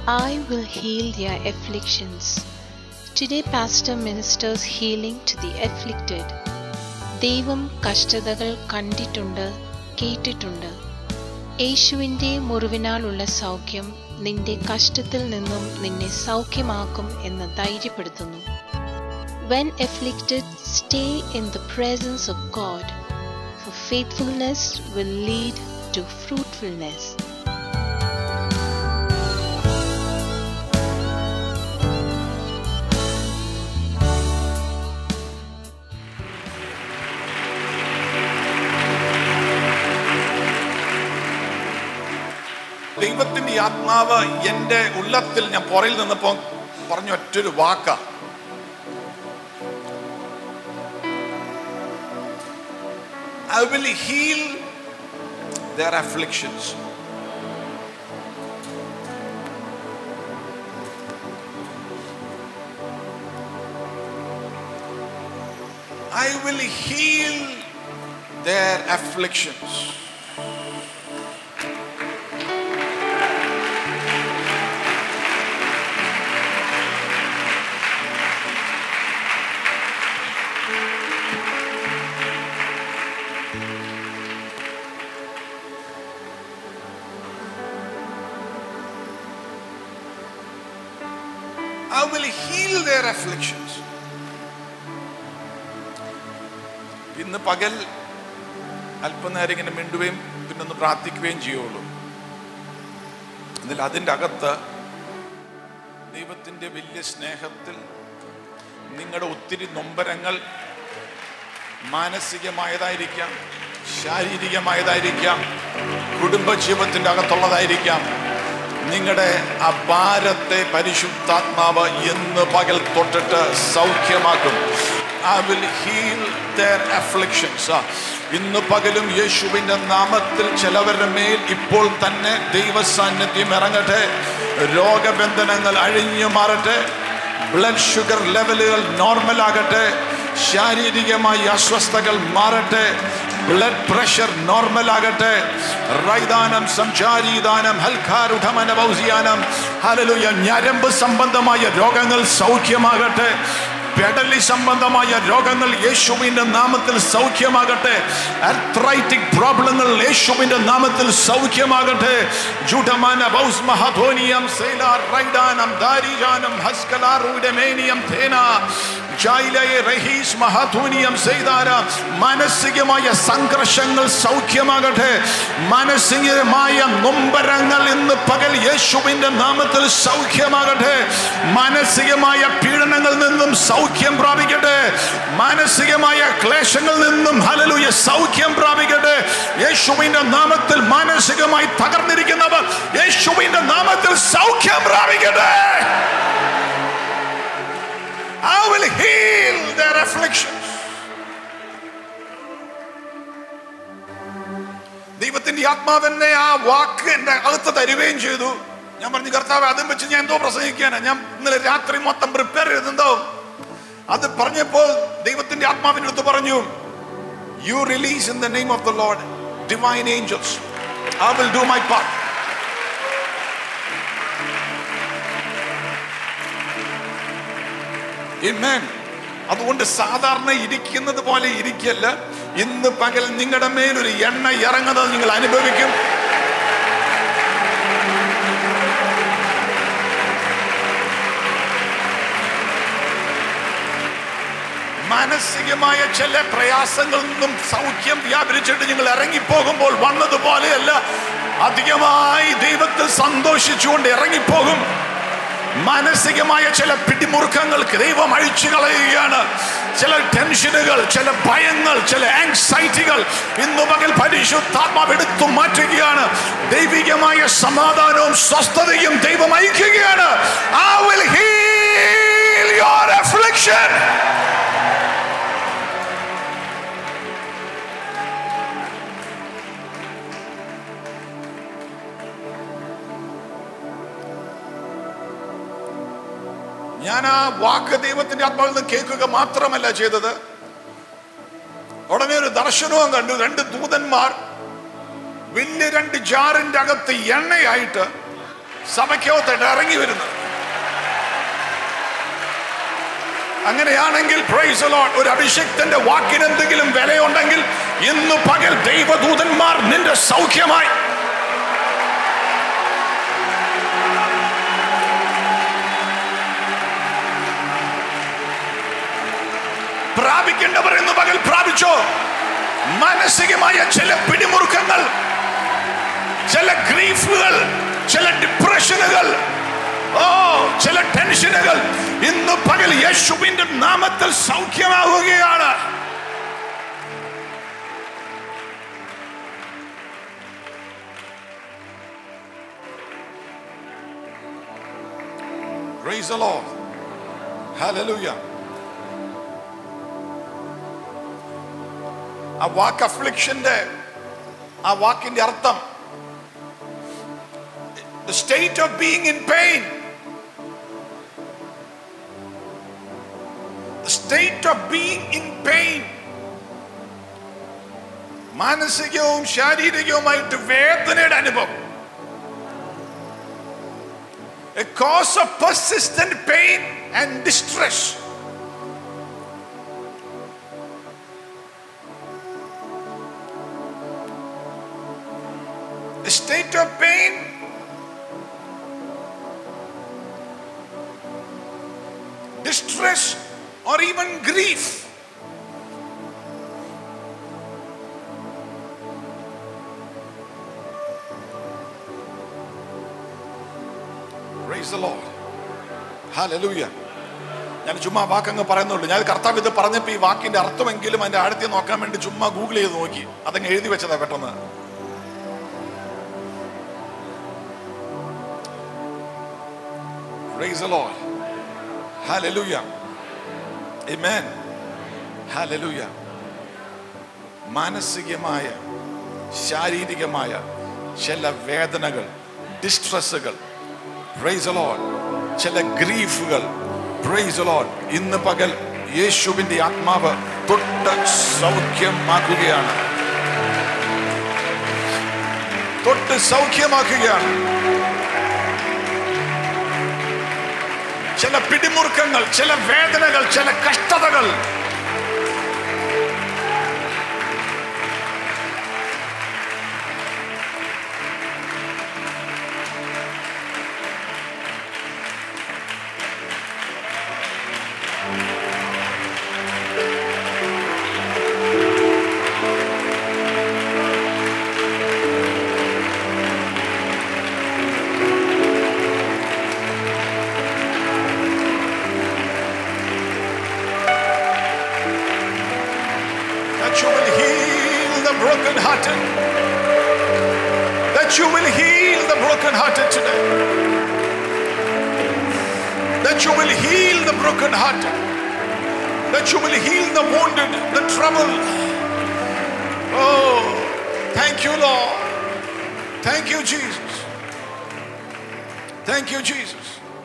I will heal their afflictions. Today, Pastor ministers healing to the afflicted. ദൈവം കഷ്ടതകൾ കണ്ടിട്ടുണ്ട് കേട്ടിട്ടുണ്ട് യേശുവിൻ്റെ മുറിവിനാലുള്ള സൗഖ്യം നിന്റെ കഷ്ടത്തിൽ നിന്നും നിന്നെ സൗഖ്യമാക്കും എന്ന് ധൈര്യപ്പെടുത്തുന്നു When afflicted, stay in the presence of God, for faithfulness will lead to fruitfulness. ദൈവത്തിന്റെ ഈ ആത്മാവ് എന്റെ ഉള്ളത്തിൽ ഞാൻ പുറയിൽ നിന്നപ്പോ പറഞ്ഞ ഒറ്റൊരു വാക്ക I will heal their afflictions I will heal their afflictions. I will heal their afflictions. ഇന്ന് പകൽ അല്പനേരം ഇങ്ങനെ മിണ്ടുകയും പിന്നെ ഒന്ന് പ്രാർത്ഥിക്കുകയും ചെയ്യുള്ളൂ എന്നാൽ അതിൻ്റെ അകത്ത് ദൈവത്തിൻ്റെ വലിയ സ്നേഹത്തിൽ നിങ്ങളുടെ ഒത്തിരി നൊമ്പരങ്ങൾ മാനസികമായതായിരിക്കാം ശാരീരികമായതായിരിക്കാം കുടുംബജീവിതത്തിൻ്റെ അകത്തുള്ളതായിരിക്കാം നിങ്ങളുടെ ആ ഭാരത്തെ പരിശുദ്ധാത്മാവ് എന്ന് പകൽ തൊട്ടിട്ട് സൗഖ്യമാക്കും I will heal their afflictions ആ, ഇന്ന് പകലും യേശുവിന്റെ നാമത്തിൽ ചിലവരുടെ മേൽ ഇപ്പോൾ തന്നെ ദൈവ സാന്നിധ്യം ഇറങ്ങട്ടെ രോഗബന്ധനങ്ങൾ അഴിഞ്ഞു മാറട്ടെ ബ്ലഡ് ഷുഗർ ലെവലുകൾ നോർമൽ ആകട്ടെ ശാരീരികമായ അസ്വസ്ഥതകൾ മാറട്ടെ ബ്ലഡ് പ്രഷർ നോർമൽ ആകട്ടെ റൈദാനം സംചാരീദാനം ഹൽക്കാരുഠമന ഭൗസിയാനം ഹലലുയ ഞരമ്പ് സംബന്ധമായ രോഗങ്ങൾ സൗഖ്യമാകട്ടെ പെടലി സംബന്ധമായ രോഗങ്ങൾ യേശുവിന്റെ നാമത്തിൽ സൗഖ്യമാകട്ടെ അർത്രൈറ്റിക് പ്രോബ്ലങ്ങൾ യേശുവിന്റെ നാമത്തിൽ സൗഖ്യമാകട്ടെ ജുഡമാന ബൗസ് മഹധോനിയം സൈലാർ റൈഡാനം ദാരിജാനം ഹസ്കലാറുഡമേനിയം തേന ജായിലയെ റഹീസ് മഹധോനിയം ചെയ്താര മാനസികമായ സംഘർഷങ്ങൾ സൗഖ്യമാകട്ടെ മാനസികമായ നൊമ്പരങ്ങൾ ഇന്ന് പകൽ യേശുവിന്റെ നാമത്തിൽ സൗഖ്യമാകട്ടെ മാനസികമായ പീഡനങ്ങളിൽ നിന്നും സൗഖ്യം പ്രാപിക്കട്ടെ മാനസികമായ ക്ലേശങ്ങളിൽ നിന്നും ഹലലുയ സൗഖ്യം പ്രാപിക്കട്ടെ യേശുവിന്റെ നാമത്തിൽ മാനസികമായി തകർന്നിരിക്കുന്നവർ യേശുവിന്റെ നാമത്തിൽ സൗഖ്യം പ്രാപിക്കട്ടെ I will heal their afflictions. ദൈവത്തിന്റെ ആത്മാവെന്നെ ആ വാക്ക് എന്റെ അകത്ത് തരുകയും ചെയ്തു ഞാൻ പറഞ്ഞു കർത്താവ് അതും വെച്ച് ഞാൻ എന്തോ പ്രസംഗിക്കാനാ ഞാൻ ഇന്നലെ രാത്രി മൊത്തം പ്രിപ്പയർ ചെയ്തെന്തോ അത് പറഞ്ഞപ്പോൾ ദൈവത്തിന്റെ ആത്മാവിന്റെ അടുത്ത് പറഞ്ഞു you release in the name of the Lord divine angels I will do my part Amen. അതുകൊണ്ട് സാധാരണ ഇരിക്കുന്നത് പോലെ ഇരിക്കല്ല ഇന്ന് പകൽ നിങ്ങളുടെ മേലൊരു എണ്ണ ഇറങ്ങുന്നത് നിങ്ങൾ അനുഭവിക്കും മാനസികമായ ചില പ്രയാസങ്ങളിൽ നിന്നും സൗഖ്യം വ്യാപരിച്ചിട്ട് നിങ്ങൾ ഇറങ്ങിപ്പോകുമ്പോൾ വന്നതുപോലെയല്ല അധികമായി ദൈവത്തിൽ സന്തോഷിച്ചുകൊണ്ട് ഇറങ്ങിപ്പോകും മാനസികമായ ചില പിടിമുറുക്കങ്ങൾക്ക് ദൈവം അഴിച്ചു കളയുകയാണ് ചില ടെൻഷനുകൾ ചില ഭയങ്ങൾ ചില ആങ്സൈറ്റികൾ ഇന്നു പകൽ പരിശുദ്ധാത്മാവ് എടുത്തു മാറ്റുകയാണ് ദൈവികമായ സമാധാനവും സ്വസ്ഥതയും ദൈവം അയക്കുകയാണ് I will heal your affliction. ഞാൻ ആ വാക്ക് ദൈവത്തിന്റെ ആത്മാവിൽ നിന്ന് കേൾക്കുക മാത്രമല്ല ചെയ്തത് ഉടനെ ഒരു ദർശനവും കണ്ടു രണ്ട് ദൂതന്മാർ വലിയ രണ്ട് ജാറിന്റെ അകത്ത് എണ്ണയായിട്ട് സഭയ്ക്കകത്തോട്ട് ഇറങ്ങി വരുന്നത് അങ്ങനെയാണെങ്കിൽ praise the Lord, ഒരു അഭിഷക്തന്റെ വാക്കിന് എന്തെങ്കിലും വിലയുണ്ടെങ്കിൽ ഇന്ന് പകൽ ദൈവദൂതന്മാർ നിന്റെ സൗഖ്യമായി പ്രാപിക്കേണ്ടവർ ഇന്ന് പകൽ പ്രാപിച്ചോ മാനസികമായ ചില പിടിമുറുക്കങ്ങൾ ചില ഗ്രീഫുകൾ ചില ഡിപ്രഷനുകൾ ഓ ചില ടെൻഷനുകൾ ഇന്ന് പകൽ യേശുവിന്റെ നാമത്തിൽ സൗഖ്യമാവുകയാണ് Praise the Lord. Hallelujah. ആ വാക്ക് അഫ്ലിക്ഷന്റെ ആ വാക്കിന്റെ അർത്ഥം the state of being in pain the state of being in pain മാനസികവും ശാരീരികവുമായിട്ട് വേദനയുടെ അനുഭവം a cause of persistent pain and distress a state of pain distress or even grief Praise the Lord. Hallelujah. ഞാൻ ചുമ്മാ വാക്കങ്ങ് പറയുന്നുള്ളൂ ഞാൻ കർത്താവ് ഇത് പറഞ്ഞപ്പോ ഈ വാക്കിന്റെ അർത്ഥമെങ്കിലും അതിന്റെ ആഴത്തിൽ നോക്കാൻ വേണ്ടി ചുമ്മാ ഗൂഗിൾ ചെയ്ത് നോക്കി അതങ്ങ് എഴുതി വെച്ചതാ പെട്ടെന്ന് Praise the Lord. Hallelujah. Amen. Hallelujah. മാനസികമായ ശാരീരികമായ ചില വേദനകൾ ഡിസ്ട്രസ്സുകൾ പ്രൈസ് ലോഡ് ചില ഗ്രീഫുകൾ പ്രൈസ് ലോഡ് ഇന്ന് പകൽ യേശുവിന്റെ ആത്മാവ് തൊട്ട് സൗഖ്യമാക്കുകയാണ് തൊട്ട് സൗഖ്യമാക്കുകയാണ് ചില പിടിമുറുക്കങ്ങൾ ചില വേദനകൾ ചില കഷ്ടതകൾ that you will heal the brokenhearted. That you will heal the brokenhearted today. That you will heal the brokenhearted. That you will heal the wounded, the troubled. Oh, thank you, Lord. Thank you, Jesus. Thank you, Jesus.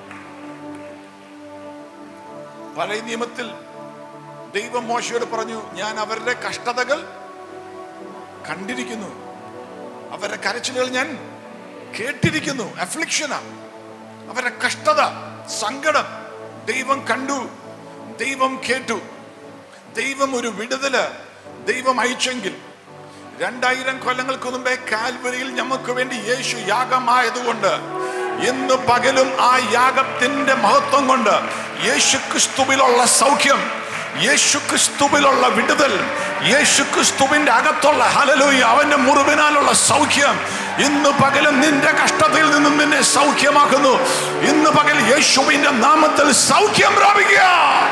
പഴയ നിയമത്തിൽ ദൈവം മോശയോട് പറഞ്ഞു ഞാൻ അവരുടെ കഷ്ടതകൾ കണ്ടിരിക്കുന്നു അവരുടെ കരച്ചിലുകൾ ഞാൻ കേട്ടിരിക്കുന്നു അഫ്ലിക്ഷന അവരുടെ കഷ്ടത സങ്കടം ദൈവം കണ്ടു ദൈവം കേട്ടു ദൈവം ഒരു വിടുതല് ദൈവം അയച്ചെങ്കിൽ രണ്ടായിരം കൊല്ലങ്ങൾക്ക് മുമ്പേ കാൽവരിയിൽ നമുക്ക് വേണ്ടി യേശു യാഗമായതുകൊണ്ട് ഇന്ന് പകലും ആ യാഗത്തിന്റെ മഹത്വം കൊണ്ട് യേശു ക്രിസ്തുവിലുള്ള സൗഖ്യം യേശു ക്രിസ്തുവിലുള്ള വിടുതൽ യേശു ക്രിസ്തുവിന്റെ അകത്തുള്ള ഹലലൂയ അവന്റെ മുറിവിനാലുള്ള സൗഖ്യം ഇന്ന് പകലും നിന്റെ കഷ്ടതയിൽ നിന്നും നിന്നെ സൗഖ്യമാക്കുന്നു ഇന്ന് പകൽ യേശുവിന്റെ നാമത്തിൽ സൗഖ്യം പ്രാപിക്കുക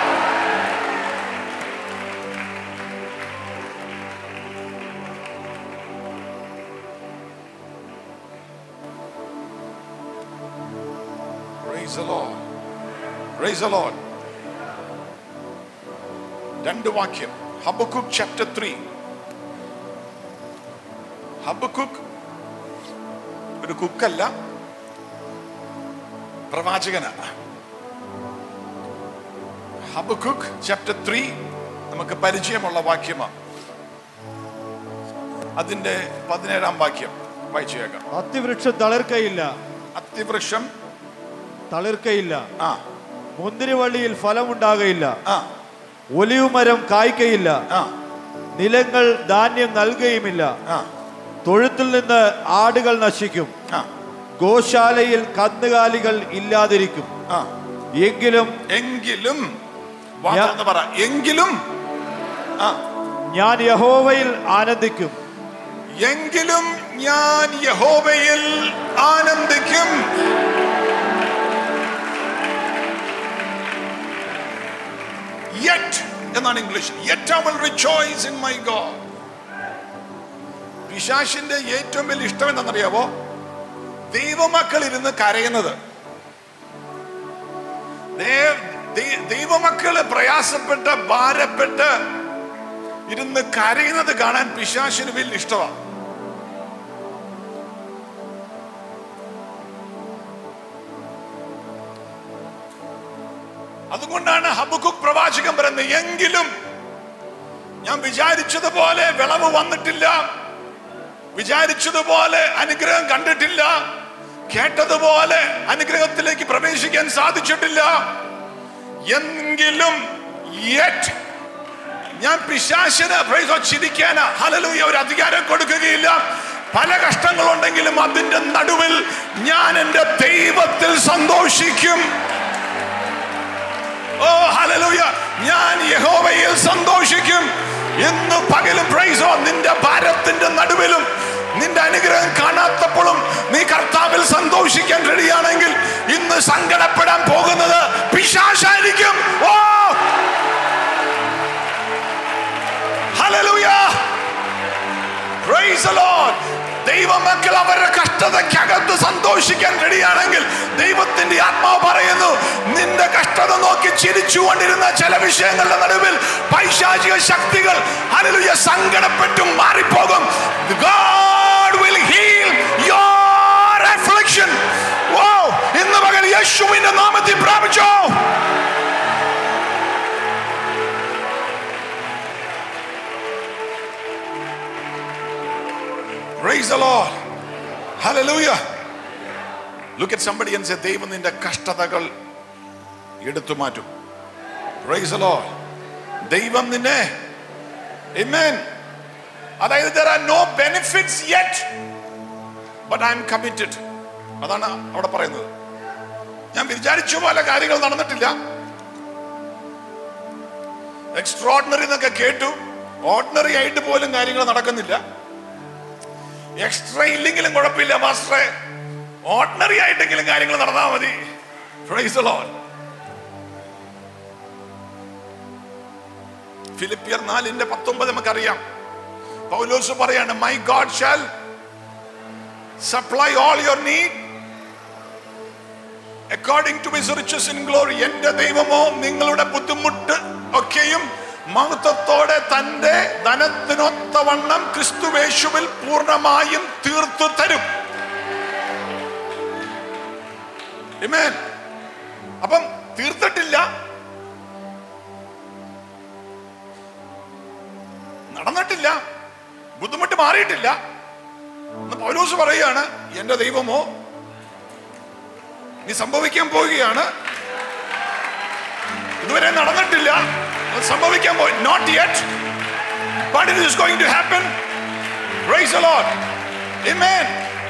Praise the Lord. Praise the Lord. രണ്ട് വാക്യം ഹബക്കുക്ക് ചാപ്റ്റർ ത്രീ ഹബക്കുക്ക് ഒരു കുക്കല്ല പ്രവാചകനാണ് ഹബക്കുക്ക് ചാപ്റ്റർ ത്രീ നമുക്ക് പരിചയമുള്ള വാക്യമാണ് അതിന്റെ പതിനേഴാം വാക്യം വായിച്ചു കേൾക്കാം അത്തിവൃക്ഷം തളിർക്കയില്ല അത്തിവൃക്ഷം തളിർക്കയില്ല ആ മുന്തിരിവള്ളിയിൽ ഫലമുണ്ടാകയില്ല ആ ഒലിവ് മരം കായ്ക്കയില്ല ആ നിലങ്ങൾ ധാന്യം നൽകുകയുമില്ല ആ തൊഴുത്തിൽ നിന്ന് ആടുകൾ നശിക്കും ആ ഗോശാലയിൽ കന്നുകാലികൾ ഇല്ലാതിരിക്കും ആ എങ്കിലും എങ്കിലും വാ ഞാൻ- തുറന്ന് പറ എങ്കിലും ആ ഞാൻ യഹോവയിൽ ആനന്ദിക്കും എങ്കിലും ഞാൻ യഹോവയിൽ ആനന്ദിക്കും യെറ്റ് എന്നാണ് English yet I will rejoice in my God പിശാശിന്റെ ഏറ്റവും വലിയ ഇഷ്ടം എന്താണെന്നറിയാവോ ദൈവമക്കൾ ഇരുന്ന് കരയുന്നത് ദേ- ദൈ- ദൈവമക്കള് പ്രയാസപ്പെട്ട് ഭാരപ്പെട്ട് ഇരുന്ന് കരയുന്നത് കാണാൻ പിശാശിന് വലിയ ഇഷ്ടമാണ് അതുകൊണ്ടാണ് ഹബുക്കുക്ക് പ്രവാചകൻ പറയുന്നത് എങ്കിലും ഞാൻ വിചാരിച്ചതുപോലെ വിളവ് വന്നിട്ടില്ല വിചാരിച്ചതുപോലെ അനുഗ്രഹം കണ്ടിട്ടില്ല കേട്ടതുപോലെ അനുഗ്രഹത്തിലേക്ക് പ്രവേശിക്കാൻ സാധിച്ചിട്ടില്ല എങ്കിലും yet ഞാൻ പിശാശന് praise God, ചിരിക്കാന് ഹലലൂയ ഒരു അധികാരം കൊടുക്കുകയില്ല പല കഷ്ടങ്ങളുണ്ടെങ്കിലും അതിന്റെ നടുവിൽ ഞാൻ എൻ്റെ ദൈവത്തിൽ സന്തോഷിക്കും ഓ ഹലലൂയ ഞാൻ യഹോവയിൽ സന്തോഷിക്കും ഇന്ന് പകലും പ്രൈസോ നിന്റെ ഭാരത്തിന്റെ നടുവിലും നിന്റെ അനുഗ്രഹം കാണാത്തപ്പോഴും നീ കർത്താവിൽ സന്തോഷിക്കാൻ റെഡിയാണെങ്കിൽ ഇന്ന് സങ്കടപ്പെടാൻ പോകുന്നത് പിശാശായിരിക്കും oh hallelujah praise the Lord ദൈവമക്കൾ അവരുടെ കഷ്ടതയ്ക്കകത്ത് സന്തോഷിക്കാൻ റെഡിയാണെങ്കിൽ ദൈവത്തിന്റെ ആത്മാവ് പറയുന്നു നിന്റെ കഷ്ടത നോക്കി ചിരിച്ചുകൊണ്ടിരുന്ന ചില വിഷയങ്ങളുടെ നടുവിൽ പൈശാചിക ശക്തികൾ ഹല്ലേലൂയ സങ്കടപ്പെട്ടും മാറിപ്പോകും God will heal your affliction. ഓ ഇന്ന് മകൻ യേശുവിന്റെ നാമത്തിൽ പ്രാപിച്ചോ Praise the Lord. Hallelujah. Look at somebody and say, ദൈവം നിന്റെ കഷ്ടതകൾ എടുത്തു മാറ്റും Praise the Lord. ദൈവം നിന്നെ Amen. അതായത് there are no benefits yet but I am committed. അതാണ് അവിടെ പറയുന്നത് ഞാൻ വിചാരിച്ച പോലെ കാര്യങ്ങൾ നടന്നിട്ടില്ല എക്സ്ട്രോർഡിനറി എന്നൊക്കെ കേട്ടു ഓർഡിനറി ആയിട്ട് പോലും കാര്യങ്ങൾ നടക്കുന്നില്ല എക്സ്ട്രാ ഇല്ലെങ്കിലും കുഴപ്പമില്ല മാസ്റ്ററെ ഓർഡിനറി ആയിട്ടെങ്കിലും കാര്യങ്ങൾ നടന്നാൽ മതി Praise the Lord. ഫിലിപ്പിയർ നാലിന്റെ പത്തൊമ്പത് നമുക്കറിയാം പൗലോസ് പറയാണ് my God shall supply all your need according to his riches in glory എന്റെ ദൈവമോ നിങ്ങളുടെ ബുദ്ധിമുട്ട് ഒക്കെയും മഹത്വത്തോടെ തന്റെ ധനത്തിനൊത്തവണ്ണം ക്രിസ്തുവേശുവിൽ പൂർണ്ണമായും തീർത്തു തരും Amen. അപ്പം തീർത്തിട്ടില്ല നടന്നിട്ടില്ല ബുദ്ധിമുട്ട് മാറിയിട്ടില്ല എന്ന് പൗലോസ് പറയുകയാണ് എന്റെ ദൈവമോ നീ സംഭവിക്കാൻ പോവുകയാണ് ഇതുവരെ നടന്നിട്ടില്ല അത് സംഭവിക്കാൻ പോയി not yet but it is going to happen praise the Lord amen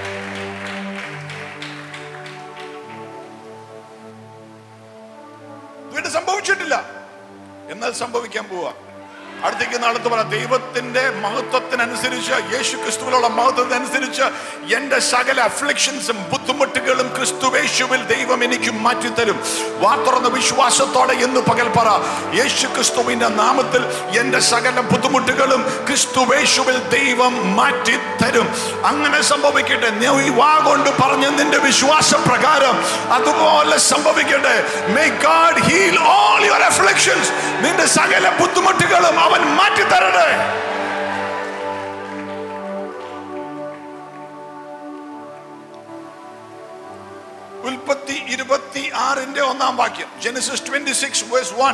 ഇതുവരെ സംഭവിച്ചിട്ടില്ല എന്നാൽ സംഭവിക്കാൻ പോവാ അടുത്തേക്ക് നാളത്ത് പറ ദൈവത്തിന്റെ മഹത്വത്തിനനുസരിച്ച് യേശു ക്രിസ്തുവിലുള്ള മഹത്വത്തിനനുസരിച്ച് എന്റെ സകല അഫ്ലിക്ഷൻസും ബുദ്ധിമുട്ടുകളും ക്രിസ്തുവേശുവിൽ ദൈവം എനിക്ക് മാറ്റിത്തരും വാ തുറന്ന വിശ്വാസത്തോടെ എന്ന് പകൽ പറ യേശു ക്രിസ്തുവിന്റെ നാമത്തിൽ എന്റെ സകല ബുദ്ധിമുട്ടുകളും ക്രിസ്തുവേശുവിൽ ദൈവം മാറ്റിത്തരും അങ്ങനെ സംഭവിക്കട്ടെ നീ ഈ വാ കൊണ്ട് പറഞ്ഞ നിന്റെ വിശ്വാസ പ്രകാരം അതുപോലെ സംഭവിക്കട്ടെ may God heal all your afflictions നിന്റെ സകല ബുദ്ധിമുട്ടുകളും അവൻ മാറ്റിത്തരട്ടെ ഉൽപ്പത്തി ഇരുപത്തി ആറിന്റെ ഒന്നാം വാക്യം Genesis twenty six verse one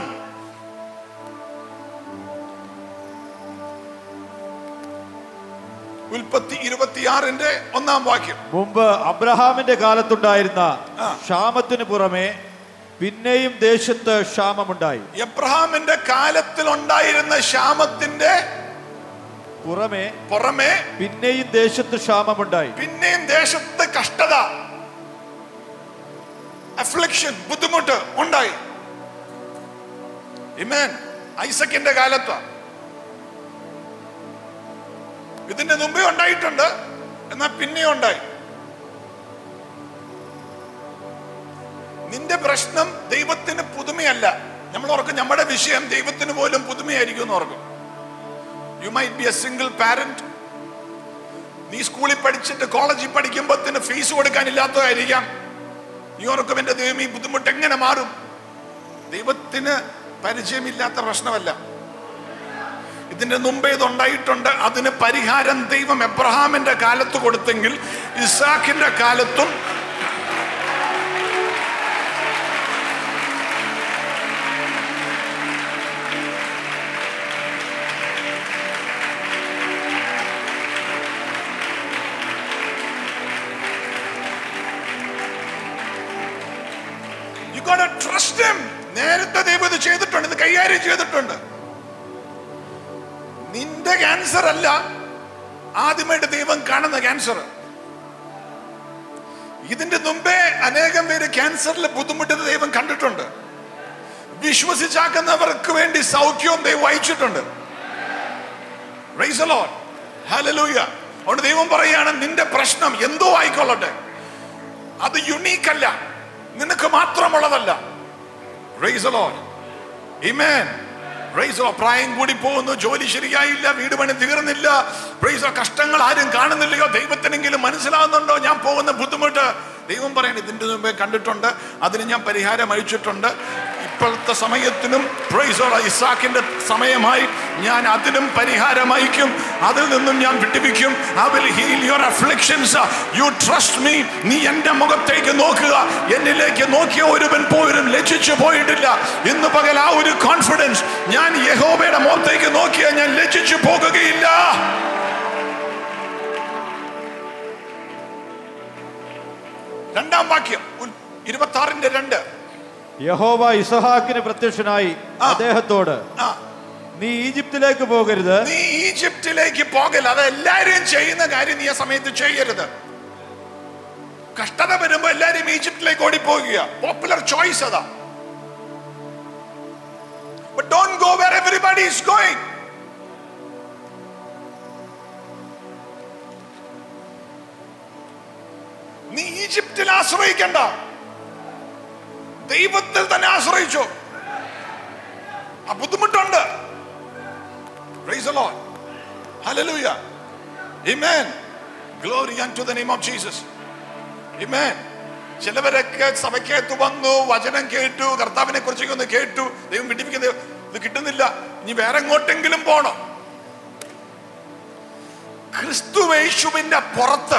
ഉൽപ്പത്തി ഇരുപത്തിയാറിന്റെ ഒന്നാം വാക്യം മുമ്പ് അബ്രഹാമിന്റെ കാലത്തുണ്ടായിരുന്ന ആ. ക്ഷാമത്തിന് പുറമെ പിന്നെയും ദേശത്ത് ക്ഷാമമുണ്ടായി എബ്രഹാമിന്റെ കാലത്തിൽ ഉണ്ടായിരുന്ന ക്ഷാമത്തിന്റെ പുറമെ പുറമെ പിന്നെയും ദേശത്ത് ക്ഷാമമുണ്ടായി പിന്നെയും ദേശത്ത് കഷ്ടത അഫ്ലിക്ഷൻ ബുദ്ധിമുട്ട് ഉണ്ടായി ഇമേൻ ഐസക്കിന്റെ കാലത്ത് ഇതിന്റെ മുമ്പേ ഉണ്ടായിട്ടുണ്ട് എന്നാൽ പിന്നെയും ഉണ്ടായി നിന്റെ പ്രശ്നം ദൈവത്തിന് പുതുമയല്ല നമ്മൾ ഓർക്കും നമ്മുടെ വിഷയം ദൈവത്തിന് പോലും പുതുമയായിരിക്കും എന്ന് ഓർക്കും you might be a single parent നീ സ്കൂളിൽ പഠിച്ചിട്ട് കോളേജിൽ പഠിക്കുമ്പോഴത്തിന് ഫീസ് കൊടുക്കാനില്ലാത്തതായിരിക്കാം നീ ഓർക്കും എന്റെ ദൈവം ഈ ബുദ്ധിമുട്ട് എങ്ങനെ മാറും ദൈവത്തിന് പരിചയമില്ലാത്ത പ്രശ്നമല്ല ഇതിന്റെ മുമ്പേ ഇതുണ്ടായിട്ടുണ്ട് അതിന് പരിഹാരം ദൈവം എബ്രഹാമിന്റെ കാലത്ത് കൊടുത്തെങ്കിൽ ഇസാഖിന്റെ കാലത്തും You gotta trust him. നേരത്തെ ദൈവം ഇത് ചെയ്തിട്ടുണ്ട് ഇത് കൈകാര്യം ചെയ്തിട്ടുണ്ട് നിന്റെ ക്യാൻസർ അല്ല ആദ്യമായിട്ട് ദൈവം കാണുന്ന ക്യാൻസർ ഇതിന്റെ മുമ്പേ അനേകം പേര് ക്യാൻസറിൽ ബുദ്ധിമുട്ടുന്ന ദൈവം കണ്ടിട്ടുണ്ട് വിശ്വസിച്ചാക്കുന്നവർക്ക് വേണ്ടി സൗഖ്യവും ദൈവം അയച്ചിട്ടുണ്ട് Praise the Lord. Hallelujah. അതുകൊണ്ട് ദൈവം പറയാണ് നിന്റെ പ്രശ്നം എന്തോ ആയിക്കൊള്ളട്ടെ അത് യുണീക്ക് അല്ല നിനക്ക് മാത്രമുള്ളതല്ല Praise the Lord. Amen. Praise the Lord. പ്രായം കൂടി പോകുന്നു ജോലി ശരിയായില്ല വീട് പണി തീർന്നില്ല Praise the Lord. കഷ്ടങ്ങൾ ആരും കാണുന്നില്ലയോ ദൈവത്തിനെങ്കിലും മനസ്സിലാവുന്നുണ്ടോ ഞാൻ പോകുന്ന ബുദ്ധിമുട്ട് ദൈവം പറയാൻ ഇതിന്റെ മുമ്പേ കണ്ടിട്ടുണ്ട് അതിന് ഞാൻ പരിഹാരം അയച്ചിട്ടുണ്ട് ഇപ്പോഴത്തെ സമയത്തിനും Praise the Lord. ഇസാക്കിന്റെ സമയമായി ഞാൻ അതിനും പരിഹാരം അയക്കും അതിൽ നിന്നും ഞാൻ വിട്ടുവിക്കും I will heal your afflictions. You trust me. നീ എന്റെ മുഖത്തേക്ക് നോക്കുക എന്നിലേക്ക് നോക്കിയ ഒരുവൻ പോലും ലജ്ജിച്ചു പോയിട്ടില്ല ഇന്ന് പകൽ ആ ഒരു കോൺഫിഡൻസ് ഞാൻ യഹോബയുടെ മുഖത്തേക്ക് നോക്കിയ ഞാൻ ലജ്ജിച്ചു പോകുകയില്ല രണ്ടാം വാക്യം ഉൽ- ഇരുപത്തി ആറിന്റെ രണ്ട് യഹോവ ഇസഹാക്കിന് പ്രത്യക്ഷനായി ആ. അദ്ദേഹത്തോട് ആ നീ ഈജിപ്തിലേക്ക് പോകരുത് നീ ഈജിപ്തിലേക്ക് പോകൽ അത് എല്ലാരും ചെയ്യുന്ന കാര്യം നീ ആ സമയത്ത് ചെയ്യരുത് കഷ്ടത വരുമ്പോ എല്ലാരും ഈജിപ്തിലേക്ക് ഓടിപ്പോകുക പോപ്പുലർ ചോയ്സ് അതാ But don't go where everybody is going. നീ ഈജിപ്തിൽ ആശ്രയിക്കണ്ട ദൈവത്തിൽ തന്നെ ആശ്രയിച്ചോ ആ ബുദ്ധിമുട്ടുണ്ട് Praise the Lord. Hallelujah. Amen. Glory unto the name of Jesus. Amen. ചിലവരൊക്കെ സഭയ്ക്കകത്ത് വന്നു വചനം കേട്ടു കർത്താവിനെ കുറിച്ചൊക്കെ ഒന്ന് കേട്ടു ദൈവം പിടിപ്പിക്കുന്നത് ഇത് കിട്ടുന്നില്ല ഇനി വേറെ എങ്ങോട്ടെങ്കിലും പോണം ക്രിസ്തുവേശുവിന്റെ പുറത്ത്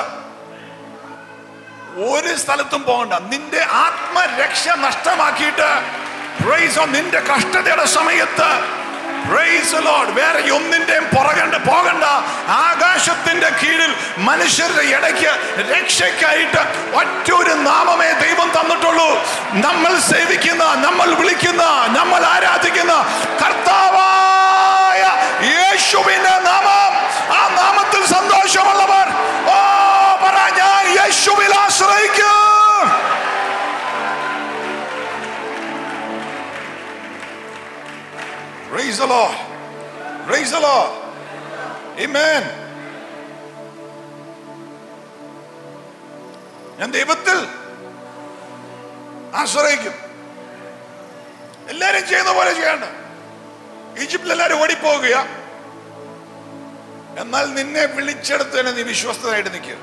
ഒരു സ്ഥലത്തും പോകണ്ട നിന്റെ ആത്മരക്ഷ നഷ്ടമാക്കിയിട്ട് praise on നിന്റെ കഷ്ടതയുടെ സമയത്ത് praise the Lord വേറെ ഒന്നിന്റെയും പുറകണ്ട പോകണ്ട ആകാശത്തിന്റെ കീഴിൽ മനുഷ്യരുടെ ഇടയ്ക്ക് രക്ഷയ്ക്കായിട്ട് ഒറ്റൊരു നാമമേ ദൈവം തന്നിട്ടുള്ളൂ നമ്മൾ സേവിക്കുന്ന നമ്മൾ വിളിക്കുന്ന നമ്മൾ ആരാധിക്കുന്ന കർത്താവായ യേശുവിന്റെ നാമം ആ നാമത്തിൽ സന്തോഷമുള്ളവർ ഓ പറ ഞാൻ യേശുവിൽ ആശ്രയിക്കും Praise the Lord. Praise the Lord. Amen. ഞാൻ ദൈവത്തിൽ ആശ്രയിക്കും എല്ലാരും ചെയ്യുന്ന പോലെ ചെയ്യണ്ട ഈജിപ്തിൽ എല്ലാരും ഓടിപ്പോകുക എന്നാൽ നിന്നെ വിളിച്ചെടുത്ത് തന്നെ നീ വിശ്വസ്തനായിട്ട് നിൽക്കുക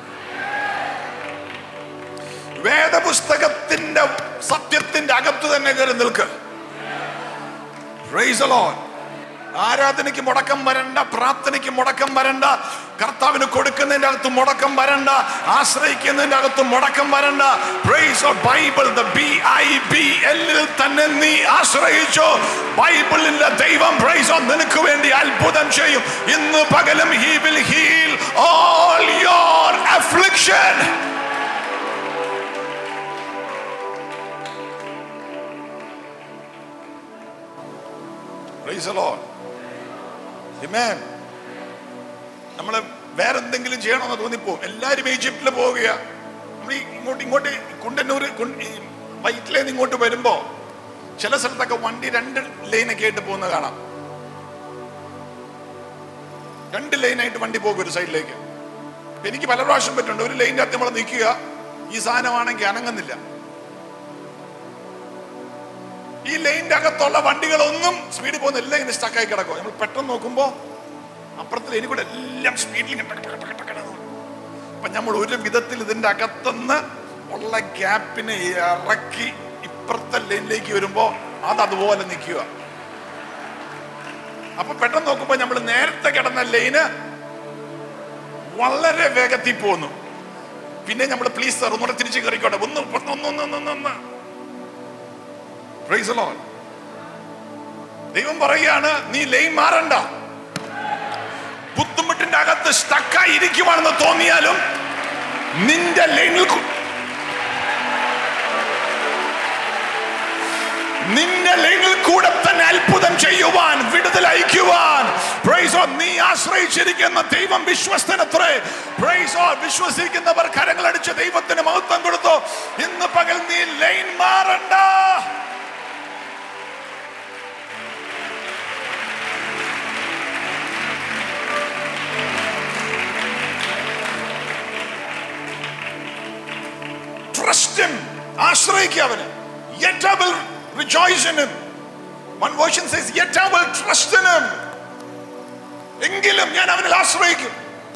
വേദപുസ്തകത്തിന്റെ സത്യത്തിന്റെ അകത്ത് തന്നെ കയറി നിൽക്കുക Praise the Lord. ആരാധനയ്ക്ക് മുടക്കം വരണ്ട പ്രാർത്ഥനയ്ക്ക് മുടക്കം വരണ്ട കർത്താവിന് കൊടുക്കുന്നതിന്റെ അകത്ത് മുടക്കം വരണ്ട ആശ്രയിക്കുന്നതിന്റെ അകത്ത് മുടക്കം വരണ്ട price of Bible the B I B എല്ലിൽ തന്നെ നീ ആശ്രയിച്ചോ ബൈബിളിലെ ദൈവം പ്രൈസ് ഓഫ് നിനക്ക് വേണ്ടി അത്ഭുതം ചെയ്യും ഇന്ന് പകലും he will heal all your affliction Praise the Lord. Amen. നമ്മള് വേറെ എന്തെങ്കിലും ചെയ്യണമെന്ന് തോന്നിപ്പോ എല്ലാരും ഈജിപ്തിൽ പോവുക നമ്മൾ ഈ ഇങ്ങോട്ട് ഇങ്ങോട്ട് കുണ്ടന്നൂർ വൈറ്റിലേന്ന് ഇങ്ങോട്ട് വരുമ്പോ ചില സ്ഥലത്തൊക്കെ വണ്ടി രണ്ട് ലൈനൊക്കെ ആയിട്ട് പോകുന്ന കാണാം രണ്ട് ലൈനായിട്ട് വണ്ടി പോകും ഒരു സൈഡിലേക്ക് ഇപ്പൊ എനിക്ക് പല പ്രാവശ്യം പറ്റുന്നുണ്ട് ഒരു ലൈൻ്റെ അകത്ത് നമ്മൾ നിൽക്കുക ഈ സാധനമാണെങ്കിൽ അനങ്ങുന്നില്ല ഈ ലൈനിന്റെ അകത്തുള്ള വണ്ടികളൊന്നും സ്പീഡിൽ പോകുന്ന എല്ലാം ഇങ്ങനെ സ്റ്റക്കായി കിടക്കും നമ്മൾ പെട്ടെന്ന് നോക്കുമ്പോൾ അപ്പുറത്തെ ലൈനിൽ കൂടെ എല്ലാം സ്പീഡിൽ അപ്പൊ നമ്മൾ ഒരു വിധത്തിൽ ഇതിന്റെ അകത്തുനിന്ന് ഉള്ള ഗ്യാപ്പിനെ ഇറക്കി ഇപ്പുറത്തെ ലൈനിലേക്ക് വരുമ്പോ അത് അതുപോലെ നിൽക്കുക അപ്പൊ പെട്ടെന്ന് നോക്കുമ്പോ നമ്മൾ നേരത്തെ കിടന്ന ലൈന് വളരെ വേഗത്തിൽ പോകുന്നു പിന്നെ നമ്മൾ പ്ലീസ് സാർ ഒന്നുകൂടെ തിരിച്ച് കയറിക്കോട്ടെ ഒന്ന് ഒന്ന് ഒന്ന് ഒന്ന് ഒന്ന് ഒന്ന് Praise the Lord. ദൈവം പറയുകയാണ് നീ ലൈൻ മാറണ്ട ബുദ്ധിമുട്ടിന്റെ അകത്ത് സ്റ്റക്കായി ഇരിക്കുവാണെന്ന് തോന്നിയാലും നിന്റെ ലൈനിൽ കു- നിന്റെ ലൈനിൽ കൂടെ തന്നെ അത്ഭുതം ചെയ്യുവാൻ വിടുതൽ അയക്കുവാൻ Praise God. നീ ആശ്രയിച്ചിരിക്കുന്ന ദൈവം വിശ്വസ്തനത്രേ Praise God. വിശ്വസിക്കുന്നവർ കരങ്ങളടിച്ച് ദൈവത്തിന് മഹത്വം കൊടുത്തു ഇന്ന് പകൽ നീ ലൈൻ മാറണ്ട trust him ആശ്രയിക്കുക അവന് yet I will rejoice in him one version says yet I will trust in him എങ്കിലും ഞാൻ അവനിൽ ആശ്രയിക്കും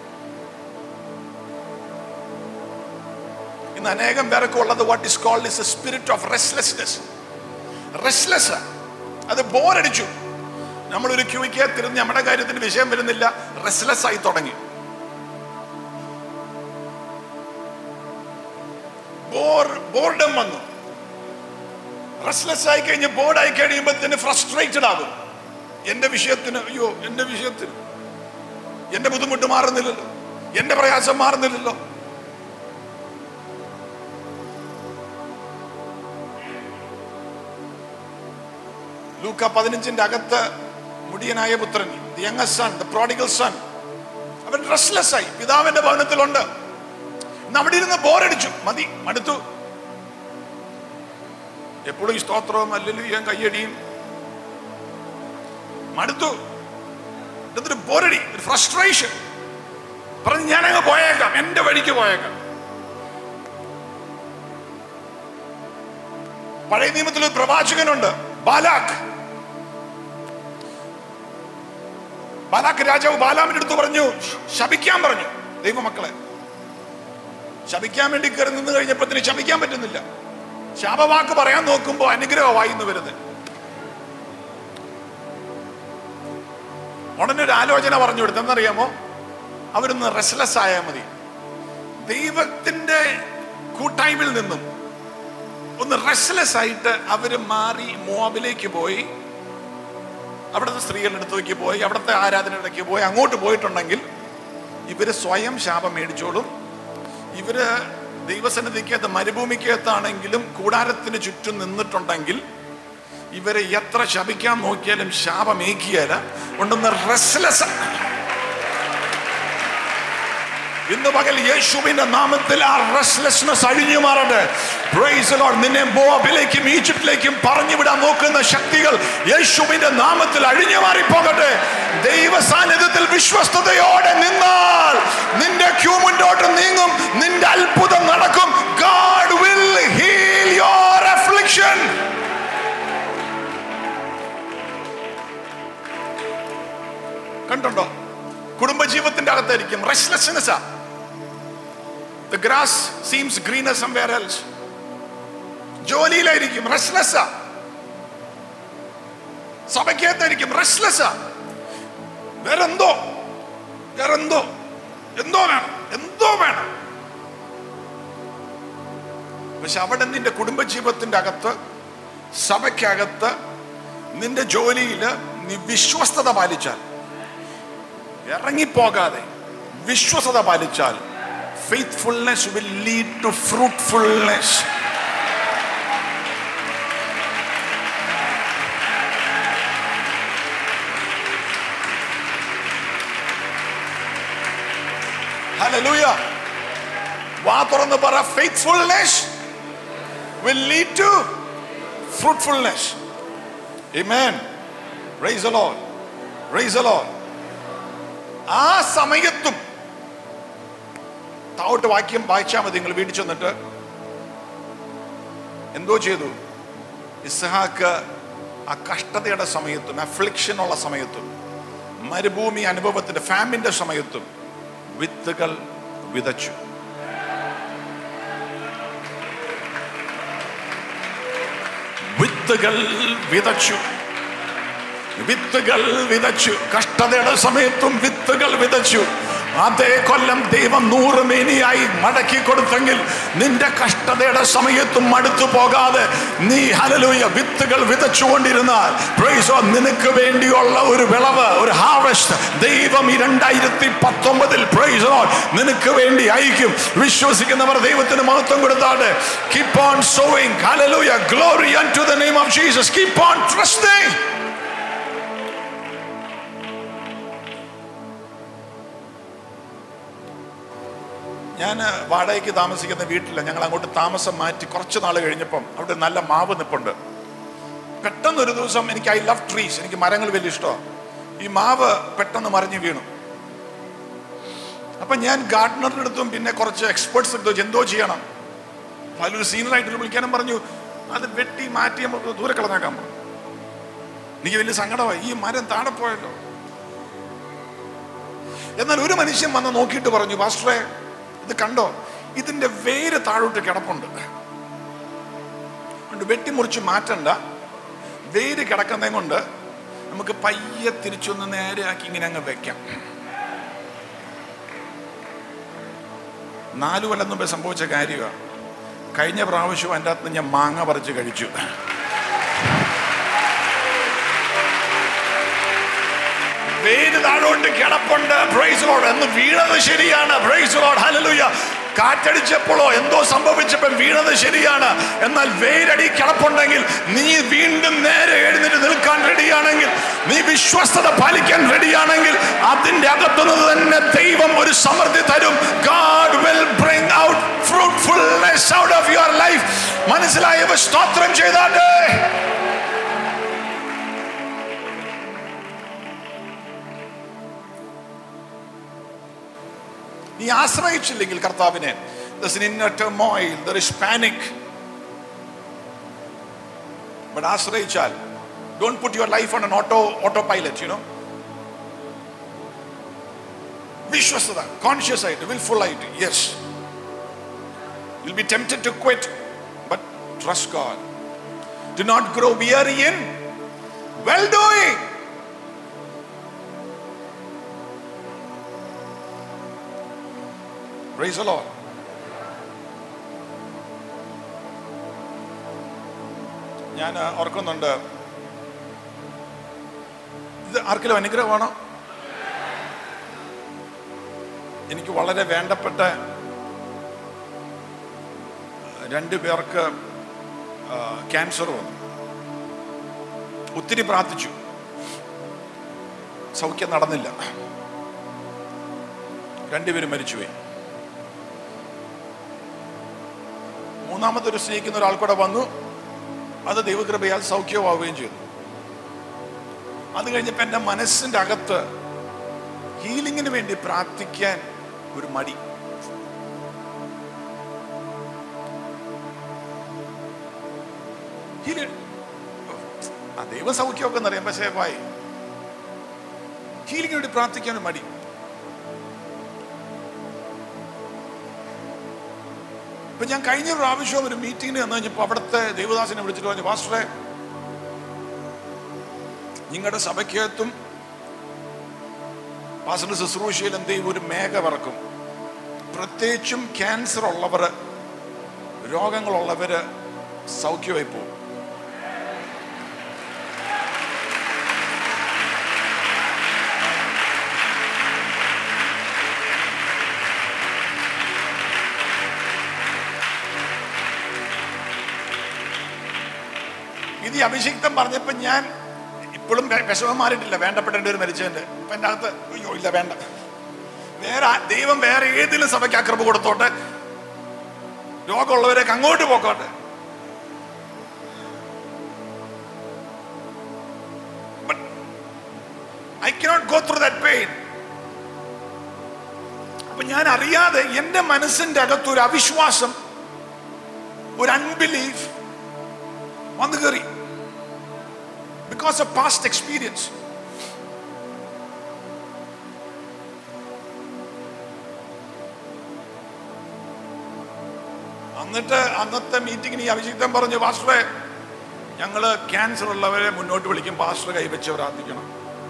ഇന്ന് അനേകം പേർക്ക് ഉള്ളത് what is called is a spirit of restlessness restless അത് ബോറടിച്ചു നമ്മളൊരു ക്യൂയ്ക്ക് തിരുന്ന് നമ്മുടെ കാര്യത്തിന് വിഷയം വരുന്നില്ല റെസ്ലെസ് ആയി തുടങ്ങി ബോർ ബോർഡം വന്നു റെസ്ലെസ് ആയി കഴിഞ്ഞ് ബോർഡ് ആയി കഴിയുമ്പോഴത്തേന് ഫ്രസ്ട്രേറ്റഡ് ആകും എന്റെ വിഷയത്തിന് അയ്യോ എന്റെ വിഷയത്തിന് എന്റെ ബുദ്ധിമുട്ട് മാറുന്നില്ലല്ലോ എന്റെ പ്രയാസം മാറുന്നില്ലല്ലോ ലൂക്ക പതിനഞ്ചിന്റെ അകത്ത് മുടിയനായ പുത്രൻ the young son the prodigal son അവൻ റെസ്ലെസ് ആയി പിതാവിന്റെ ഭവനത്തിലുണ്ട് ഇന്ന് അവിടെ ഇരുന്ന് ബോറടിച്ചു മതി മടുത്തു എപ്പോഴും ഈ സ്തോത്രവും അല്ലലും കയ്യടിയും മടുത്തു ഇതൊരു ബോറടി ഒരു ഫ്രസ്ട്രേഷൻ പറഞ്ഞ് ഞാനങ്ങ് പോയേക്കാം എന്റെ വഴിക്ക് പോയേക്കാം പഴയ നിയമത്തിൽ ഒരു പ്രവാചകനുണ്ട് ബാലാഖ് ബാലാഖ് രാജാവ് ബാലാമിന്റെ അടുത്ത് പറഞ്ഞു ശപിക്കാൻ പറഞ്ഞു ദൈവമക്കളെ ശപിക്കാൻ വേണ്ടി കയറി നിന്ന് കഴിഞ്ഞപ്പത്തിന് ശപിക്കാൻ പറ്റുന്നില്ല ശാപവാക്ക് പറയാൻ നോക്കുമ്പോ അനുഗ്രഹമായി എന്ന് വരുന്നത് ഉടനെ ഒരു ആലോചന പറഞ്ഞു കൊടുത്തു എന്നറിയാമോ അവരൊന്ന് റെസ്ലെസ് ആയാൽ മതി ദൈവത്തിന്റെ കൂട്ടായ്മയിൽ നിന്നും ഒന്ന് റെസ്ലെസ് ആയിട്ട് അവര് മാറി മോബിലേക്ക് പോയി അവിടുത്തെ സ്ത്രീകളുടെ അടുത്തേക്ക് പോയി അവിടുത്തെ ആരാധനയിടയ്ക്ക് പോയി അങ്ങോട്ട് പോയിട്ടുണ്ടെങ്കിൽ ഇവര് സ്വയം ശാപം മേടിച്ചോളും ഇവര് ദൈവസന്നിധിക്കകത്ത് മരുഭൂമിക്കകത്താണെങ്കിലും കൂടാരത്തിന് ചുറ്റും നിന്നിട്ടുണ്ടെങ്കിൽ ഇവരെ എത്ര ശപിക്കാൻ നോക്കിയാലും ശാപമേക്കിയാല ഉണ്ടെന്ന് റെസ്ലെസ് ഇന്ന് പകൽ യേശുവിന്റെ നാമത്തിൽ ആ റെസ്ലെസ്നെസ് അഴിഞ്ഞു മാറട്ടെ Praise the Lord. നിന്നെ ബോബിലേക്കും ഈജിപ്തിലേക്കും പറഞ്ഞു വിടാൻ നോക്കുന്ന ശക്തികൾ യേശുവിന്റെ നാമത്തിൽ അഴിഞ്ഞു മാറിപ്പോകട്ടെ ദൈവ സാന്നിധ്യത്തിൽ വിശ്വസ്തയോടെ നിന്നാൽ നിന്റെ ക്യൂ മുന്നോട്ട് നീങ്ങും നിന്റെ അത്ഭുതം നടക്കും God will heal your affliction കണ്ടുണ്ടോ കുടുംബജീവിതത്തിന്റെ അകത്തായിരിക്കും restlessness the grass seems greener somewhere else ജോലിയിലായിരിക്കും റെസ്ലെസ് സഭയ്ക്കകത്തായിരിക്കും റെസ്ലെസ് വേറെന്തോ വേറെന്തോ എന്തോ വേണം എന്തോ വേണം പക്ഷെ അവിടെ നിന്റെ കുടുംബജീവിതത്തിന്റെ അകത്ത് സഭയ്ക്കകത്ത് നിന്റെ ജോലിയിൽ നീ വിശ്വസ്തത പാലിച്ചാൽ ഇറങ്ങിപ്പോകാതെ വിശ്വസത പാലിച്ചാൽ faithfulness will lead to fruitfulness ഹല്ലേലൂയ വാ തുറന്ന് പറ faithfulness will lead to fruitfulness ആമേൻ praise the Lord praise the Lord ആ സമയത്തും താവോട്ട് വാക്യം വായിച്ചാൽ മതി നിങ്ങൾ വീട്ടിൽ ചെന്നിട്ട് എന്തോ ചെയ്തു ഇസ്ഹാക്ക് ആ കഷ്ടതയുടെ സമയത്തും അഫ്ലിക്ഷൻ ഉള്ള സമയത്തും മരുഭൂമി അനുഭവത്തിന്റെ ഫാമിന്റെ സമയത്തും വിത്തുകൾ വിതച്ചു വിത്തുകൾ വിതച്ചു വിത്തുകൾ വിതച്ചു കഷ്ടതയുടെ സമയത്തും വിത്തുകൾ വിതച്ചു അതേ കൊല്ലം ദൈവം നൂറ് മേനിയായി മടക്കി കൊടുത്തെങ്കിൽ നിന്റെ കഷ്ടതയുടെ സമയത്തും മടുത്തു പോകാതെ നീ ഹലലൂയ വിത്തുകൾ വിതച്ചുകൊണ്ടിരുന്നാൽ praise God, നിനക്ക് വേണ്ടിയുള്ള ഒരു വിളവ് ഒരു ഹാർവസ്റ്റ് ദൈവം ഈ രണ്ടായിരത്തി പത്തൊമ്പതിൽ പ്രൈസ് നിനക്ക് വേണ്ടി അയക്കും വിശ്വസിക്കുന്നവർ ദൈവത്തിന് മഹത്വം കൊടുത്താട്ടെ കീപ് ഓൺ സോയിങ് ഹലലൂയ glory to the name of Jesus keep on trusting ഞാൻ വാടകയ്ക്ക് താമസിക്കുന്ന വീട്ടിൽ ഞങ്ങൾ അങ്ങോട്ട് താമസം മാറ്റി കുറച്ച് നാൾ കഴിഞ്ഞപ്പം അവിടെ നല്ല മാവ് നിപ്പുണ്ട് പെട്ടെന്ന് ഒരു ദിവസം എനിക്ക് ഐ ലവ് ട്രീസ് എനിക്ക് മരങ്ങൾ വലിയ ഇഷ്ടമാണ് ഈ മാവ് പെട്ടെന്ന് മറിഞ്ഞു വീണു അപ്പൊ ഞാൻ ഗാർഡനറുടെ അടുത്തും പിന്നെ കുറച്ച് എക്സ്പേർട്സ് എടുത്തു എന്തോ ചെയ്യണം പലൊരു സീനിയറായിട്ട് വിളിക്കാനും പറഞ്ഞു അത് വെട്ടി മാറ്റി നമുക്ക് ദൂരെ കളഞ്ഞേക്കാൻ പറഞ്ഞു എനിക്ക് വലിയ സങ്കടമായി ഈ മരം താഴെ പോയല്ലോ എന്നാൽ ഒരു മനുഷ്യൻ വന്ന് നോക്കിയിട്ട് പറഞ്ഞു പാസ്റ്ററെ ഇത് കണ്ടോ ഇതിന്റെ വേര് താഴോട്ട് കിടപ്പുണ്ട് അതുകൊണ്ട് വെട്ടിമുറിച്ച് മാറ്റണ്ട വേര് കിടക്കുന്നതും കൊണ്ട് നമുക്ക് പയ്യെ തിരിച്ചൊന്ന് നേരെയാക്കി ഇങ്ങനെ അങ്ങ് വെക്കാം നാലു കൊല്ലം മുമ്പ് സംഭവിച്ച കാര്യമാണ് കഴിഞ്ഞ പ്രാവശ്യം എൻ്റെ അകത്ത് ഞാൻ മാങ്ങ പറിച്ച് കഴിച്ചു വേര് താഴോട്ട് കിടപ്പുണ്ട് പ്രൈസ് ലോഡ് എന്ന് വീണത് ശരിയാണ് പ്രൈസ് ലോഡ് ഹല്ലേലൂയ കാറ്റടിച്ചപ്പോഴോ എന്തോ സംഭവിച്ചപ്പോൾ വീണത് ശരിയാണ് എന്നാൽ വേരടി കിടപ്പുണ്ടെങ്കിൽ നീ വീണ്ടും നേരെ എഴുന്നേറ്റ് നിൽക്കാൻ റെഡിയാണെങ്കിൽ നീ വിശ്വസ്തത പാലിക്കാൻ റെഡിയാണെങ്കിൽ അതിന്റെ അകത്തുനിന്ന് തന്നെ ദൈവം ഒരു സമൃദ്ധി തരും God will bring out fruitfulness out of your life മനസ്സിലായവ സ്തോത്രം ചെയ്താട്ടെ നീ ആശ്രയിച്ചില്ലെങ്കിൽ കർത്താവിനെ There's an inner turmoil, there is panic. But ആശ്രയിച്ചാൽ don't put your life on an auto autopilot, you know. വിശ്വസത കോൺഷ്യസ് ആയിട്ട് വിൽഫുൾ ആയിട്ട് yes will be tempted to quit but trust God do not grow weary in well doing Praise the Lord. ഞാൻ ഓർക്കുന്നുണ്ട് ഇത് ആർക്കെങ്കിലും അനുഗ്രഹമാണോ എനിക്ക് വളരെ വേണ്ടപ്പെട്ട രണ്ടു പേർക്ക് ക്യാൻസർ വന്നു ഒത്തിരി പ്രാർത്ഥിച്ചു സൗഖ്യം നടന്നില്ല രണ്ടുപേരും മരിച്ചുപോയി മൂന്നാമതൊരു സ്നേഹിക്കുന്ന ഒരാൾ കൂടെ വന്നു അത് ദൈവകൃപയാൽ സൗഖ്യമാവുകയും ചെയ്തു അത് കഴിഞ്ഞപ്പോൾ എൻ്റെ മനസ്സിൻ്റെ അകത്ത് ഹീലിങ്ങിന് വേണ്ടി പ്രാർത്ഥിക്കാൻ ഒരു മടി ഹീലി- ആ ദൈവ സൗഖ്യമൊക്കെ എന്നറിയാം പക്ഷേ വായി ഹീലിങ്ങിന് വേണ്ടി പ്രാർത്ഥിക്കാൻ ഒരു മടി ഇപ്പൊ ഞാൻ കഴിഞ്ഞ പ്രാവശ്യം ഒരു മീറ്റിംഗിന് വന്നു കഴിഞ്ഞപ്പോൾ അവിടുത്തെ ദേവദാസിനെ വിളിച്ചിട്ട് പറഞ്ഞു പാസ്റ്ററെ നിങ്ങളുടെ സഭയ്ക്കകത്തും പാസ്റ്റർ ശുശ്രൂഷയിൽ എന്ത് ചെയ്യും ഒരു മേഘ പറക്കും പ്രത്യേകിച്ചും ക്യാൻസർ ഉള്ളവർ രോഗങ്ങളുള്ളവര് സൗഖ്യമായി പോകും ഇത് ഈ അഭിഷിക്തം പറഞ്ഞപ്പോ ഞാൻ ഇപ്പോഴും വെ- വിഷമം മാറിയിട്ടില്ല വേണ്ടപ്പെട്ട ഒരു മരിച്ചതിന്റെ ഇപ്പൊ എന്റെ അകത്ത് അയ്യോ ഇല്ല വേണ്ട വേറെ ആ- ദൈവം വേറെ ഏതെങ്കിലും സഭയ്ക്ക് അക്രമ കൊടുത്തോട്ടെ രോഗമുള്ളവരൊക്കെ അങ്ങോട്ട് പോക്കോട്ടെ I cannot go through that pain അപ്പൊ ഞാൻ അറിയാതെ എന്റെ മനസ്സിന്റെ അകത്ത് ഒരു അവിശ്വാസം ഒരു അൺബിലീഫ് വന്നു കയറി ബിക്കോസ് ഓഫ് പാസ്റ്റ് എക്സ്പീരിയൻസ് എന്നിട്ട് അന്നത്തെ മീറ്റിംഗിന് ഈ അഭിഷിക്തം പറഞ്ഞു പാസ്റ്ററെ ഞങ്ങള് ക്യാൻസർ ഉള്ളവരെ മുന്നോട്ട് വിളിക്കും പാസ്റ്റർ കൈവച്ച് പ്രാർത്ഥിക്കണം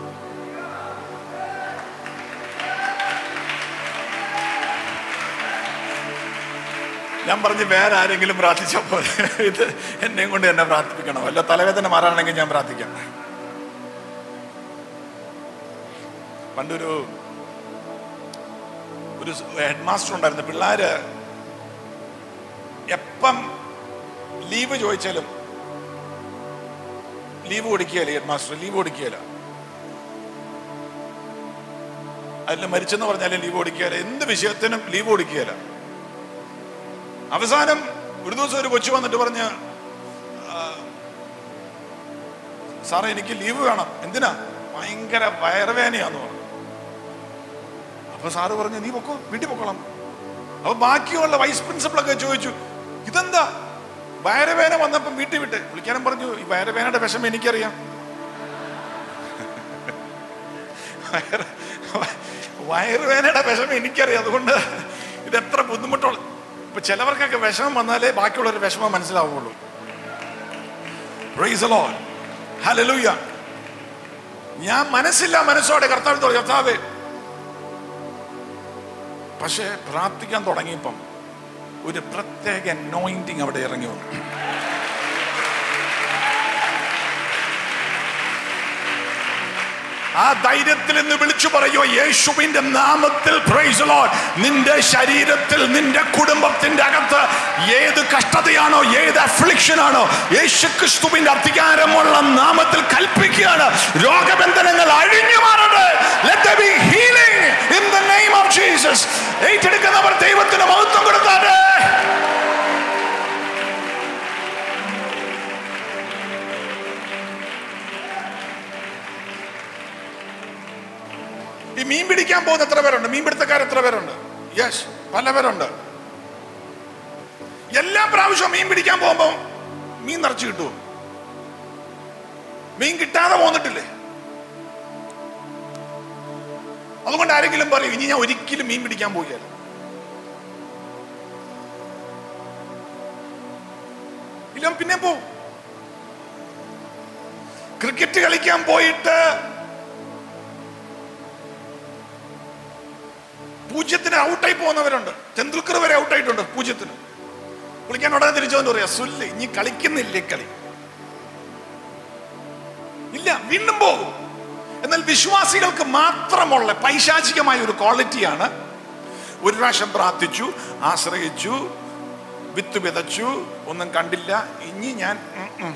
ഞാൻ പറഞ്ഞു വേറെ ആരെങ്കിലും പ്രാർത്ഥിച്ചപ്പോൾ ഇത് എന്നെയും കൊണ്ട് എന്നെ പ്രാർത്ഥിപ്പിക്കണം വല്ല തലവേദന മാറാണെങ്കിൽ ഞാൻ പ്രാർത്ഥിക്കാം പണ്ടൊരു ഒരു ഹെഡ് മാസ്റ്റർ ഉണ്ടായിരുന്നു പിള്ളേര് എപ്പം ലീവ് ചോദിച്ചാലും ലീവ് കൊടുക്കുകയല്ല ഹെഡ് മാസ്റ്റർ ലീവ് കൊടുക്കുകയല്ല അതിൽ മരിച്ചെന്ന് പറഞ്ഞാലും ലീവ് കൊടുക്കുകയല്ല എന്ത് വിഷയത്തിനും ലീവ് കൊടുക്കുകയല്ല അവസാനം ഒരു ദിവസം ഒരു കൊച്ചു വന്നിട്ട് പറഞ്ഞ് "ആ, സാറേ എനിക്ക് ലീവ് വേണം എന്തിനാ ഭയങ്കര വയറുവേനയാന്ന് പറഞ്ഞു അപ്പൊ സാറ് പറഞ്ഞു നീ പൊക്കോ വീട്ടിൽ പൊക്കോളാം അപ്പൊ ബാക്കിയുള്ള വൈസ് പ്രിൻസിപ്പളൊക്കെ ചോദിച്ചു ഇതെന്താ വയറുവേന വന്നപ്പം വീട്ടിൽ വിട്ട് വിളിക്കാനും പറഞ്ഞു ഈ വയറുവേനയുടെ വിഷമം എനിക്കറിയാം വയറ് വയറുവേനയുടെ വിഷമം എനിക്കറിയാം അതുകൊണ്ട് ഇത് എത്ര ബുദ്ധിമുട്ടുള്ള ഇപ്പൊ ചിലവർക്കൊക്കെ വിഷമം വന്നാലേ ബാക്കിയുള്ളൊരു വിഷമം മനസ്സിലാവുള്ളൂ Praise the Lord. Hallelujah. ഞാൻ മനസ്സില്ല മനസ്സോടെ കർത്താവ് കർത്താവ് പക്ഷേ പ്രാർത്ഥിക്കാൻ തുടങ്ങിയപ്പം ഒരു പ്രത്യേക അനോയിന്റിങ് അവിടെ ഇറങ്ങി വന്നു ആ ധൈര്യത്തിൽ നിന്ന് വിളിച്ചു പറയോ യേശുവിന്റെ നാമത്തിൽ praise the Lord. നിന്റെ ശരീരത്തിൽ നിന്റെ കുടുംബത്തിന്റെ അകത്ത് ഏത് കഷ്ടതയാണോ ഏത് അഫ്ലിക്ഷൻ ആണോ യേശു ക്രിസ്തുവിന്റെ അധികാരമുള്ള നാമത്തിൽ കൽപ്പിക്കുകയാണ് രോഗബന്ധനങ്ങൾ അഴിഞ്ഞു മാറട്ടെ Let there be healing in the name of Jesus. ഏറ്റെടുക്കുന്നവർ ദൈവത്തിന് മഹത്വം കൊടുത്താട്ടെ ഈ മീൻ പിടിക്കാൻ പോകുന്ന എത്ര പേരുണ്ട് മീൻ പിടുത്തക്കാർ എത്ര പേരുണ്ട് യെസ് പല പേരുണ്ട് എല്ലാ പ്രാവശ്യവും മീൻ പിടിക്കാൻ പോകുമ്പോ മീൻ നിറച്ചു കിട്ടുമോ മീൻ കിട്ടാതെ പോന്നിട്ടില്ലേ അതുകൊണ്ട് ആരെങ്കിലും പറയും ഇനി ഞാൻ ഒരിക്കലും മീൻ പിടിക്കാൻ പോവുകയല്ല ഇല്ല പിന്നെ പോവും ക്രിക്കറ്റ് കളിക്കാൻ പോയിട്ട് പൂജ്യത്തിന് ഔട്ടായി പോകുന്നവരുണ്ട് തെണ്ടുൽക്കർ വരെ ഔട്ടായിട്ടുണ്ട് പൂജ്യത്തിന് വിളിക്കാൻ ഉടനെ തിരിച്ചോണ്ട് പറയാ സുല്ല് ഇനി കളിക്കുന്നില്ലേ കളി ഇല്ല വീണ്ടും പോകും എന്നാൽ വിശ്വാസികൾക്ക് മാത്രമുള്ള പൈശാചികമായ ഒരു ക്വാളിറ്റിയാണ് ഒരു പ്രാവശ്യം പ്രാർത്ഥിച്ചു ആശ്രയിച്ചു വിത്ത് വിതച്ചു ഒന്നും കണ്ടില്ല ഇനി ഞാൻ ഉം ഉം.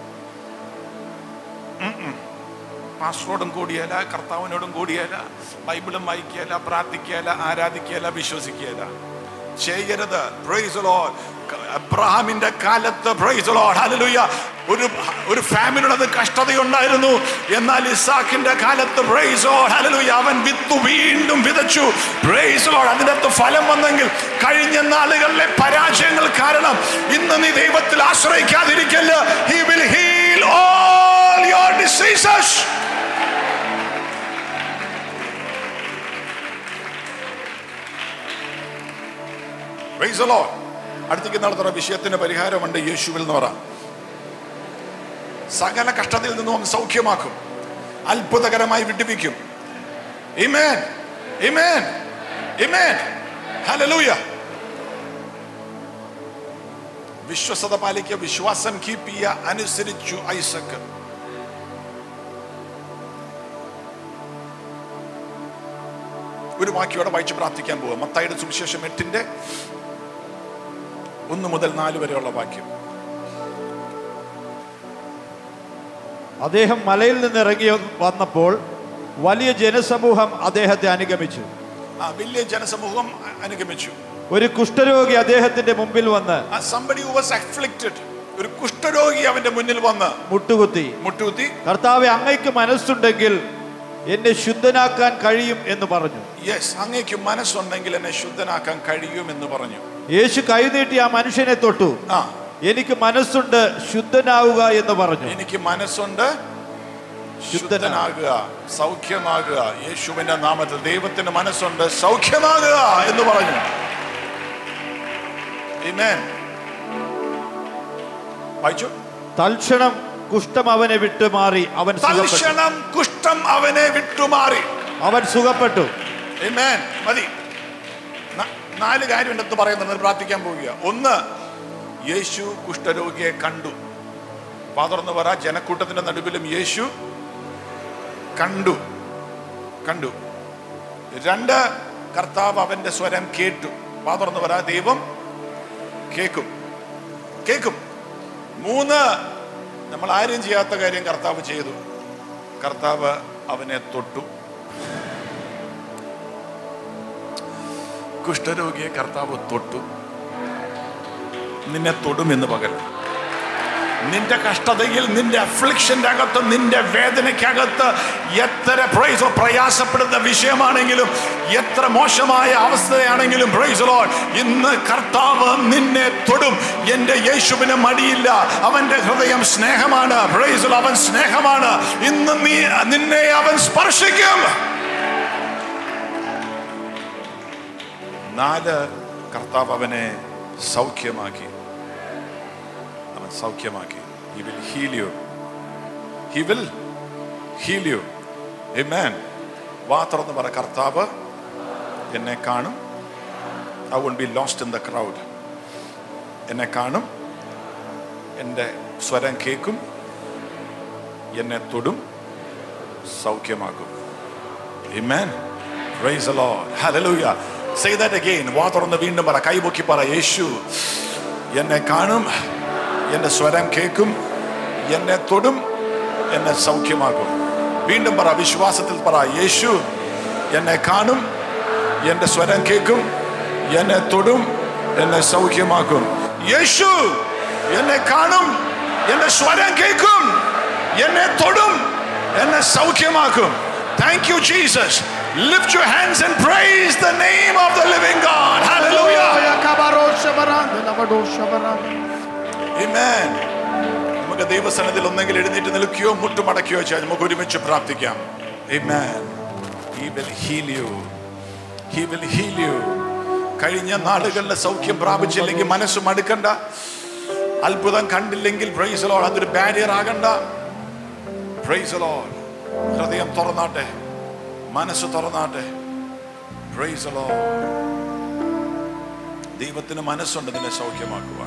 ഉം ഉം. പാസ്റ്ററോടും കൂടിയല്ല കർത്താവിനോടും കൂടിയല്ല ബൈബിളും വായിക്കുകയല്ല പ്രാർത്ഥിക്കുകയല്ല ആരാധിക്കുകയല്ല വിശ്വസിക്കുകയല്ല ചെയ്യരുത് പ്രൈസ് ലോഡ് അബ്രഹാമിന്റെ കാലത്ത് പ്രൈസ് ലോഡ് ഹല്ലേലൂയ ഒരു ഒരു ഫാമിലിയുടെ കഷ്ടതയുണ്ടായിരുന്നു എന്നാൽ ഇസാഖിന്റെ കാലത്ത് പ്രൈസ് ലോഡ് ഹല്ലേലൂയ അവൻ വിത്ത് വീണ്ടും വിതച്ചു പ്രൈസ് ലോഡ് അതിനകത്ത് ഫലം വന്നെങ്കിൽ കഴിഞ്ഞ നാളുകളിലെ പരാജയങ്ങൾ കാരണം ഇന്ന് നീ ദൈവത്തിൽ ആശ്രയിക്കാതിരിക്കല്ല he will heal all your diseases Praise the Lord. അടുത്തേക്ക് നടത്തുന്ന വിഷയത്തിന് പരിഹാരമുണ്ട് യേശുവിൽ എന്ന് പറ സകല കഷ്ടതയിൽ നിന്നും അവൻ സൗഖ്യമാക്കും അത്ഭുതകരമായി വിട്ടുവിക്കും Amen. Amen. Amen. Hallelujah. വിശ്വസത പാലിക്കുക വിശ്വാസം കീപ്പ് ചെയ്യുക അനുസരിച്ചു ഐസക്ക് ഒരു വാക്യോടെ വായിച്ച് പ്രാർത്ഥിക്കാൻ പോവുക മത്തായുടെ സുവിശേഷം എട്ടിന്റെ ഒന്ന് മുതൽ നാല് വരെയുള്ള വാക്യം അദ്ദേഹം മലയിൽ നിന്ന് ഇറങ്ങി വന്നപ്പോൾ വലിയ ജനസമൂഹം അദ്ദേഹത്തെ അനുഗമിച്ചു ആ വലിയ ജനസമൂഹം അ- അനുഗമിച്ചു ഒരു കുഷ്ഠരോഗി അദ്ദേഹത്തിന്റെ മുമ്പിൽ വന്ന് ആ somebody who was afflicted ഒരു കുഷ്ഠരോഗി അവന്റെ മുന്നിൽ വന്ന് മുട്ടുകുത്തി മുട്ടുകുത്തി കർത്താവെ അങ്ങയ്ക്ക് മനസ്സുണ്ടെങ്കിൽ എന്നെ ശുദ്ധനാക്കാൻ കഴിയും എന്ന് പറഞ്ഞു യെസ് അങ്ങേക്ക് മനസ്സുണ്ടെങ്കിൽ എന്നെ ശുദ്ധനാക്കാൻ കഴിയുമെന്ന് പറഞ്ഞു യേശു കൈനീട്ടി ആ മനുഷ്യനെ തൊട്ടു ആ എനിക്ക് മനസ്സുണ്ട് ശുദ്ധനാവുക എന്ന് പറഞ്ഞു എനിക്ക് മനസ്സുണ്ട് ശുദ്ധനാ- ശുദ്ധനാകുക സൗഖ്യമാകുക യേശുവിന്റെ നാമത്തിൽ ദൈവത്തിന് മനസ്സുണ്ട് സൗഖ്യമാകുക എന്ന് പറഞ്ഞു Amen. വായിച്ചു തൽക്ഷണം കുഷ്ഠം അവനെ വിട്ടുമാറി അവൻ സുഖപ്പെട്ടു തൽക്ഷണം കുഷ്ഠം അവനെ വിട്ടുമാറി അവൻ സുഖപ്പെട്ടു Amen. മതി ന- നാല് കാര്യം എൻ്റെ അടുത്ത് പറയുന്നത് പ്രാർത്ഥിക്കാൻ പോവുക ഒന്ന് യേശു കുഷ്ഠരോഗിയെ കണ്ടു പാതുറന്ന് പറ ജനക്കൂട്ടത്തിന്റെ നടുവിലും യേശു കണ്ടു കണ്ടു രണ്ട് കർത്താവ് അവന്റെ സ്വരം കേട്ടു പാതുറന്ന് പറ ദൈവം കേക്കും കേക്കും മൂന്ന് നമ്മൾ ആരും ചെയ്യാത്ത കാര്യം കർത്താവ് ചെയ്തു കർത്താവ് അവനെ തൊട്ടു കുഷ്ഠരോഗിയെ കർത്താവ് തൊട്ടു നിന്നെ തൊടുമെന്ന് പകൽ നിന്റെ കഷ്ടതയിൽ നിന്റെ അഫ്ലിക്ഷന്റെ അകത്ത് നിന്റെ വേദനയ്ക്കകത്ത് എത്ര പ്രൈസോ പ്രയാസപ്പെടുന്ന വിഷയമാണെങ്കിലും എത്ര മോശമായ അവസ്ഥയാണെങ്കിലും പ്രൈസ് ലോഡ് ഇന്ന് കർത്താവ് നിന്നെ തൊടും എൻ്റെ യേശുവിന് മടിയില്ല അവന്റെ ഹൃദയം സ്നേഹമാണ് പ്രൈസ് അവൻ സ്നേഹമാണ് ഇന്ന് നീ നിന്നെ അവൻ സ്പർശിക്കും നാല് കർത്താവ് അവനെ സൗഖ്യമാക്കി അവൻ സൗഖ്യമാക്കി he will heal you he will heal you Amen. വാ തുറന്ന് പറ കർത്താവ് എന്നെ കാണും I won't be lost in the crowd എന്നെ കാണും എൻ്റെ സ്വരം കേൾക്കും എന്നെ തൊടും സൗഖ്യമാക്കും Amen. Praise the Lord. Hallelujah. Say that again. വാ തുറന്ന് വീണ്ടും പറ കൈപൊക്കി പറ യേശു എന്നെ കാണും എൻ്റെ സ്വരം കേൾക്കും എന്നെ തൊടും എന്നെ സൗഖ്യമാക്കും വീണ്ടും പറ വിശ്വാസത്തിൽ പറ യേശു എന്നെ കാണും എൻ്റെ സ്വരം കേൾക്കും എന്നെ തൊടും എന്നെ സൗഖ്യമാക്കും യേശു എന്നെ കാണും എൻ്റെ സ്വരം കേൾക്കും എന്നെ തൊടും എന്നെ സൗഖ്യമാക്കും thank you Jesus Lift your hands and praise the name of the living God. Hallelujah. Amen. നമുക്ക് ദൈവസനത്തിൽ ഒന്നെങ്കിൽ എഴുന്നേറ്റ് നിൽക്കുകയോ മുട്ടുമടക്കുകയോ ചെയ്യാം നമുക്ക് ഒരുമിച്ച് പ്രാർത്ഥിക്കാം Amen. He will heal you. He will heal you. കഴിഞ്ഞ നാളുകളിലെ സൗഖ്യം പ്രാപിച്ചില്ലെങ്കിൽ മനസ്സ് മടുക്കണ്ട അത്ഭുതം കണ്ടില്ലെങ്കിൽ പ്രൈസ് ലോഡ് അതൊരു ബാരിയർ ആകണ്ട പ്രൈസ് ലോഡ് ഹൃദയം തുറന്നാട്ടെ മനസ്സ് തുറന്നാട്ടെ പ്രൈസ് ലോഡ് ദൈവത്തിന് മനസ്സുണ്ട് നിന്നെ സൗഖ്യമാക്കുവാൻ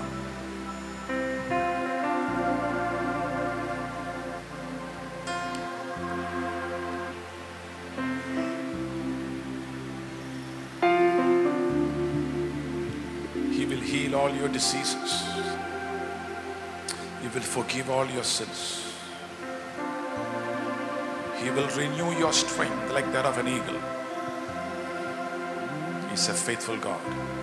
He will heal all your diseases. He will forgive all your sins. He will renew your strength like that of an eagle. He's a faithful God.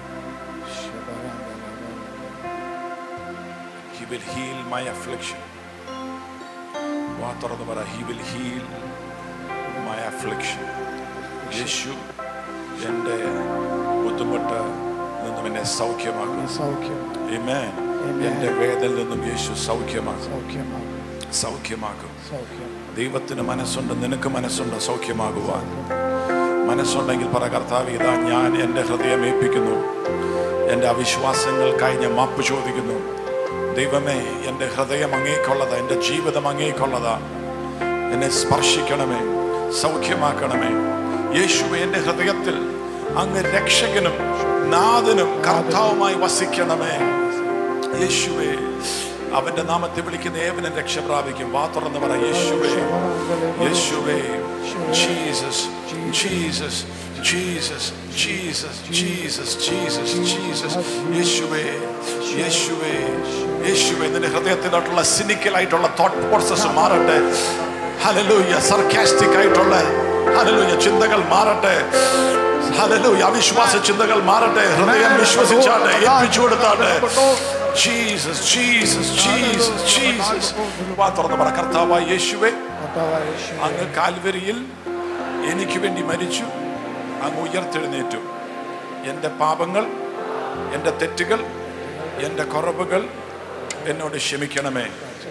He will heal my affliction. വാ തുറന്ന് പറ He will heal my affliction. യേശു എൻ്റെ ബുദ്ധിമുട്ട് നിന്നും എന്നെ സൗഖ്യമാക്കും സൗഖ്യം Amen. Amen. എൻ്റെ വേദനയിൽ നിന്നും യേശു സൗഖ്യമാക്കും സൗഖ്യമാകും സൗഖ്യമാക്കും സൗഖ്യം ദൈവത്തിന് മനസ്സുണ്ട് നിനക്ക് മനസ്സുണ്ട് സൗഖ്യമാകുവാൻ മനസ്സുണ്ടെങ്കിൽ പറ കർത്താവ് ഇതാ ഞാൻ എൻ്റെ ഹൃദയം ഏൽപ്പിക്കുന്നു എൻ്റെ അവിശ്വാസങ്ങൾക്കായി ഞാൻ മാപ്പ് ചോദിക്കുന്നു ദൈവമേ എൻ്റെ ഹൃദയം അങ്ങേക്കുള്ളതാ എൻ്റെ ജീവിതം അങ്ങേക്കുള്ളതാ എന്നെ സ്പർശിക്കണമേ സൗഖ്യമാക്കണമേ യേശുവെ എൻ്റെ ഹൃദയത്തിൽ അങ്ങ് രക്ഷകനും നാഥനും കർത്താവുമായി വസിക്കണമേ യേശുവേ അവന്റെ നാമത്തെ വിളിക്കുന്ന ഏവനും രക്ഷ പ്രാപിക്കും വാ തുറന്ന് പറ യേശുവേ യേശുവേ Jesus Jesus Jesus Jesus Jesus Jesus Jesus യേശുവേ യേശുവേ യേശുവേ നിന്റെ ഹൃദയത്തിലോട്ടുള്ള സിനിക്കലായിട്ടുള്ള തോട്ട് പ്രോസസ് മാറട്ടെ ഹലലൂയ സർക്കാസ്റ്റിക് ആയിട്ടുള്ള ഹലലൂയ ചിന്തകൾ മാറട്ടെ ഹലലൂയ അവിശ്വാസ ചിന്തകൾ മാറട്ടെ ഹൃദയം വിശ്വസിച്ചാട്ടെ ഏൽപ്പിച്ചു കൊടുത്താട്ടെ ജീസസ് ജീസസ് ജീസസ് ജീസസ് വാ തുറന്ന് പറ കർത്താവായ യേശുവേ അങ്ങ് കാൽവരിയിൽ എനിക്ക് വേണ്ടി മരിച്ചു അങ്ങ് ഉയർത്തെഴുന്നേറ്റു എൻ്റെ പാപങ്ങൾ എൻ്റെ തെറ്റുകൾ എൻ്റെ കുറവുകൾ എന്നോട് ക്ഷമിക്കണമേ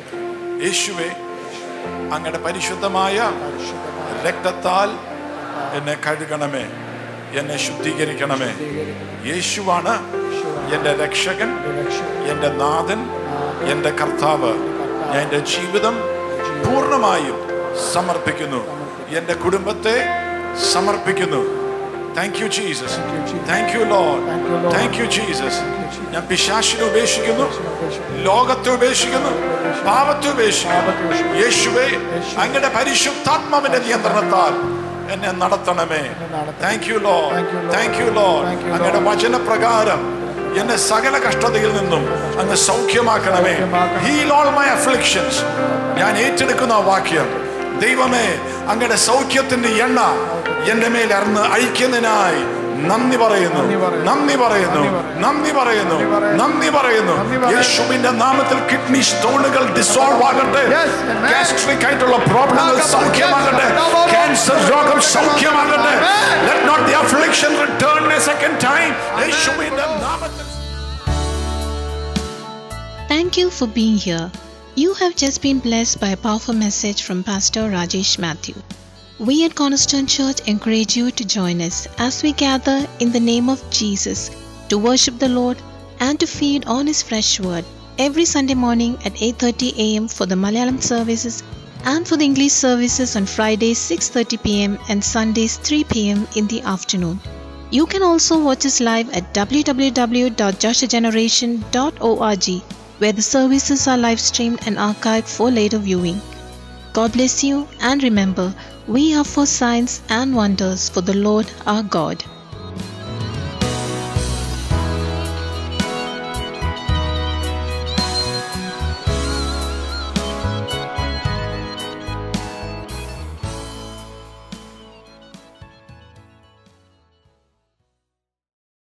യേശുവേ അങ്ങയുടെ പരിശുദ്ധമായ രക്തത്താൽ എന്നെ കഴുകണമേ എന്നെ ശുദ്ധീകരിക്കണമേ യേശുവാണ് എൻ്റെ രക്ഷകൻ എൻ്റെ നാഥൻ എൻ്റെ കർത്താവ് ഞാൻ എൻ്റെ ജീവിതം പൂർണ്ണമായും സമർപ്പിക്കുന്നു എൻ്റെ കുടുംബത്തെ സമർപ്പിക്കുന്നു thank you Jesus thank you Lord thank you Jesus ഞാൻ പിശാശിനെ ഉപേക്ഷിക്കുന്നു ലോകത്തെ ഉപേക്ഷിക്കുന്നു പാപത്തെ ഉപേക്ഷിക്കുന്നു യേശുവേ അങ്ങയുടെ പരിശുദ്ധാത്മാവിന്റെ നിയന്ത്രണത്താൽ എന്നെ നടത്തണമേ thank you Lord thank you Lord അങ്ങയുടെ വചനപ്രകാരം എന്നെ സകല കഷ്ടതയിൽ നിന്നും അങ്ങ് സൗഖ്യമാക്കണമേ ഹീൽ ഓൾ മൈ അഫ്ലിക്ഷൻസ് ഞാൻ ഏറ്റെടുക്കുന്ന ആ വാക്യം ദൈവമേ അങ്ങയുടെ സൗഖ്യത്തിന്റെ എണ്ണ എന്റെ മേൽ അറന്ന് അഴിക്കുന്നതിനായി നന്ദി പറയുന്നു നന്ദി പറയുന്നു നന്ദി പറയുന്നു നന്ദി പറയുന്നു യേശുവിന്റെ നാമത്തിൽ കിഡ്നി സ്റ്റോണുകൾ ഡിസോൾവ് ആകട്ടെ ഗാസ്ട്രിക് ആയിട്ടുള്ള പ്രോബ്ലങ്ങൾ സൗഖ്യമാകട്ടെ ക്യാൻസർ രോഗം സൗഖ്യമാകട്ടെ let not the affliction return a second time യേശുവിന്റെ നാമത്തിൽ Thank you for being here. You have just been blessed by a powerful message from Pastor Rajesh Matthew. We at Cornerstone Church encourage you to join us as we gather in the name of Jesus to worship the Lord and to feed on his fresh word every Sunday morning at 8:30 a.m. for the Malayalam services and for the English services on Fridays 6:30 p.m. and Sundays 3 p.m. in the afternoon. You can also watch us live at www.joshageneration.org where the services are live streamed and archived for later viewing. God bless you and remember, we are for signs and wonders for the Lord our God.